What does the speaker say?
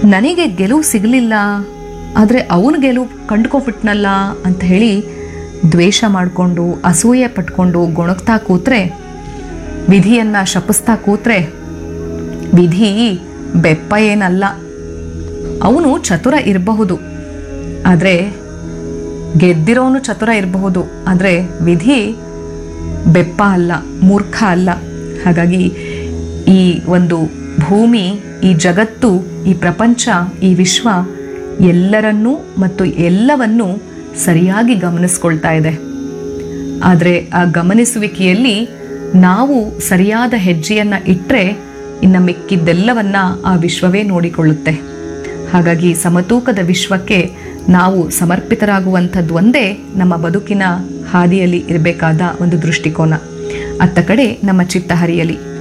ನನಗೆ ಗೆಲುವು ಸಿಗಲಿಲ್ಲ ಆದರೆ ಅವನು ಗೆಲುವು ಕಂಡ್ಕೊಬಿಟ್ನಲ್ಲ ಅಂತ ಹೇಳಿ ದ್ವೇಷ ಮಾಡಿಕೊಂಡು ಅಸೂಯೆ ಪಟ್ಕೊಂಡು ಗೊಣಗ್ತಾ ಕೂತ್ರೆ ವಿಧಿಯನ್ನ ಶಪಿಸ್ತಾ ಕೂತ್ರೆ ವಿಧಿ ಬೆಪ್ಪ ಏನಲ್ಲ ಅವನು ಚತುರ ಇರಬಹುದು ಆದರೆ ಗೆದ್ದಿರೋನು ಚತುರ ಇರಬಹುದು ಆದರೆ ವಿಧಿ ಬೆಪ್ಪ ಅಲ್ಲ ಮೂರ್ಖ ಅಲ್ಲ ಹಾಗಾಗಿ ಈ ಒಂದು ಭೂಮಿ ಈ ಜಗತ್ತು ಈ ಪ್ರಪಂಚ ಈ ವಿಶ್ವ ಎಲ್ಲರನ್ನೂ ಮತ್ತು ಎಲ್ಲವನ್ನೂ ಸರಿಯಾಗಿ ಗಮನಿಸ್ಕೊಳ್ತಾ ಇದೆ ಆದರೆ ಆ ಗಮನಿಸುವಿಕೆಯಲ್ಲಿ ನಾವು ಸರಿಯಾದ ಹೆಜ್ಜೆಯನ್ನು ಇಟ್ಟರೆ ಇನ್ನು ಮಿಕ್ಕಿದ್ದೆಲ್ಲವನ್ನ ಆ ವಿಶ್ವವೇ ನೋಡಿಕೊಳ್ಳುತ್ತೆ ಹಾಗಾಗಿ ಸಮತೂಕದ ವಿಶ್ವಕ್ಕೆ ನಾವು ಸಮರ್ಪಿತರಾಗುವಂಥದ್ದು ಒಂದೇ ನಮ್ಮ ಬದುಕಿನ ಹಾದಿಯಲ್ಲಿ ಇರಬೇಕಾದ ಒಂದು ದೃಷ್ಟಿಕೋನ ಅತ್ತ ಕಡೆ ನಮ್ಮ ಚಿತ್ತ ಹರಿಯಲಿ